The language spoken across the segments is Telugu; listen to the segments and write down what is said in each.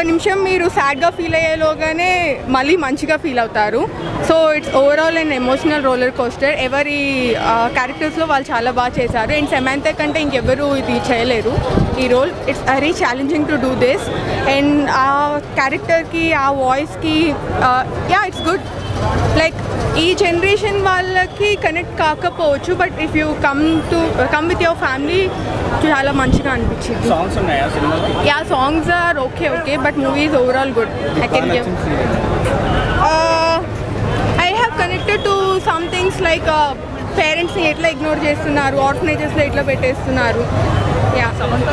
నిమిషం మీరు సాడ్గా ఫీల్ అయ్యేలోగానే మళ్ళీ మంచిగా ఫీల్ అవుతారు so it's overall and emotional roller coaster ఎవరి క్యారెక్టర్స్లో వాళ్ళు చాలా బాగా చేశారు అండ్ సెమాంత కంటే ఇంకెవరు ఇది చేయలేరు ఈ role it's very challenging to do this and ఆ క్యారెక్టర్కి ఆ వాయిస్కి యా ఇట్స్ గుడ్ లైక్ ఈ జనరేషన్ వాళ్ళకి కనెక్ట్ కాకపోవచ్చు but if you come to come with your family చాలా మంచిగా అనిపించింది సాంగ్స్ ఉన్నాయా సినిమాకి yeah songs are okay okay but movie is overall good I can give I have connected to some things like పేరెంట్స్ని ఎట్లా ఇగ్నోర్ చేస్తున్నారు ఆర్ఫనేజెస్లో ఎట్లా పెట్టేస్తున్నారు yeah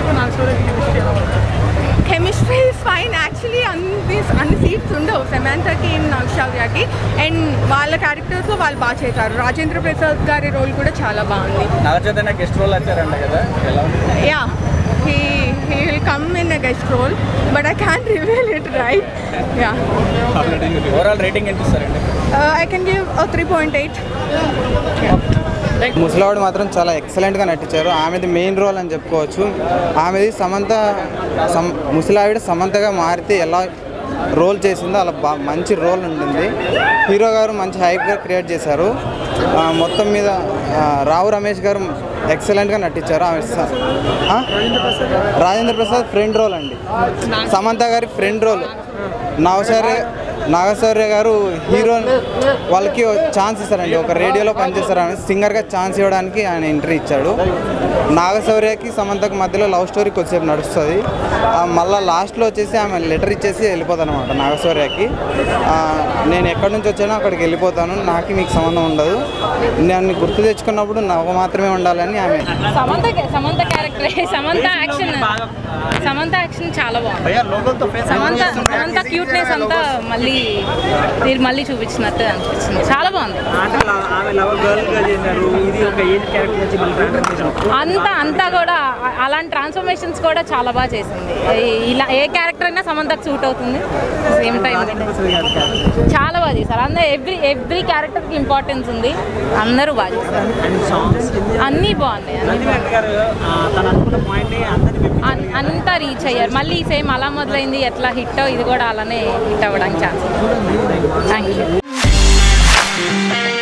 chemistry is fine actually అన్ని అన్ని సీట్స్ ఉండవు సెమాంతకి నక్షవ్యకి అండ్ వాళ్ళ క్యారెక్టర్స్లో వాళ్ళు బాగా చేశారు రాజేంద్ర ప్రసాద్ గారి రోల్ కూడా చాలా బాగుంది నాగచైతన్య గెస్ట్ రోల్ వచ్చారంట కదా ఎలా ఉంది Yeah, he he will come in a guest role, but I can't reveal it, right? Yeah, overall rating ఎంత ఇస్తారండి uh, I can give a 3.8. ముసలావిడ మాత్రం చాలా ఎక్సలెంట్గా నటించారు ఆమెది మెయిన్ రోల్ అని చెప్పుకోవచ్చు ఆమెది సమంత సమ ముసలావిడ సమంతగా మారితే ఎలా రోల్ చేసిందో అలా బా మంచి రోల్ ఉంటుంది హీరో గారు మంచి హైప్గా క్రియేట్ చేశారు ఆ, మొత్తం మీద ఆ, రావు రమేష్ గారు ఎక్సలెంట్గా నటించారు ఆమె స- ఆ? రాజేంద్ర ప్రసాద్ ఫ్రెండ్ రోల్ అండి సమంత గారి ఫ్రెండ్ రోల్ నవసారి నాగశౌర్య గారు హీరో వాళ్ళకి ఛాన్స్ ఇస్తారండి ఒక రేడియోలో పనిచేస్తారు ఆయన సింగర్గా ఛాన్స్ ఇవ్వడానికి ఆయన ఎంట్రీ ఇచ్చాడు నాగశౌర్యకి సమంతకు మధ్యలో లవ్ స్టోరీ కొద్దిసేపు నడుస్తుంది ఆ, మళ్ళా లాస్ట్లో వచ్చేసి ఆమె లెటర్ ఇచ్చేసి వెళ్ళిపోతాను అనమాట నాగశౌర్యకి ఆ, నేను ఎక్కడి నుంచి వచ్చానో అక్కడికి వెళ్ళిపోతాను నాకు మీకు సంబంధం ఉండదు నన్ను గుర్తు తెచ్చుకున్నప్పుడు నవ్వు మాత్రమే ఉండాలని ఆమె Samantha Samantha character Samantha action Samantha action చాలా బాగుంది సమంత సమంత క్యూట్నెస్ అంతా మళ్ళీ మీరు మళ్ళీ చూపించినట్టు అనిపించింది చాలా బాగుంది ఆమె లవ్ గర్ల్ గా చేశారు ఇది ఒక ఏజ్ క్యారెక్టర్ నుంచి మళ్ళీ ట్రాన్స్ఫర్మేషన్ అంతా అంతా కూడా అ- అలాంటి ట్రాన్స్ఫర్మేషన్స్ కూడా చాలా బాగా చేసింది ఈ- ఇలా ఏ క్యారెక్టర్ అయినా సమంతకు సూట్ అవుతుంది సేమ్ టైం చాలా బాగా చేశారు అందరూ ఎవ్రీ ఎవ్రీ క్యారెక్టర్కి ఇంపార్టెన్స్ ఉంది అందరూ బాగా చేశారు అండ్ సాంగ్స్ అన్నీ బాగున్నాయి అన్నీ నంది వెంకట గారు ఆ, తను అనుకున్న పాయింట్ ని అందరినీ మెప్పించారు. అన్- అంతా రీచ్ అయ్యారు మళ్ళీ సేమ్ అలా మొదలైంది ఎట్లా హిట్ ఇది కూడా అలానే హిట్ అవ్వడానికి ఛాన్స్ థ్యాంక్ యూ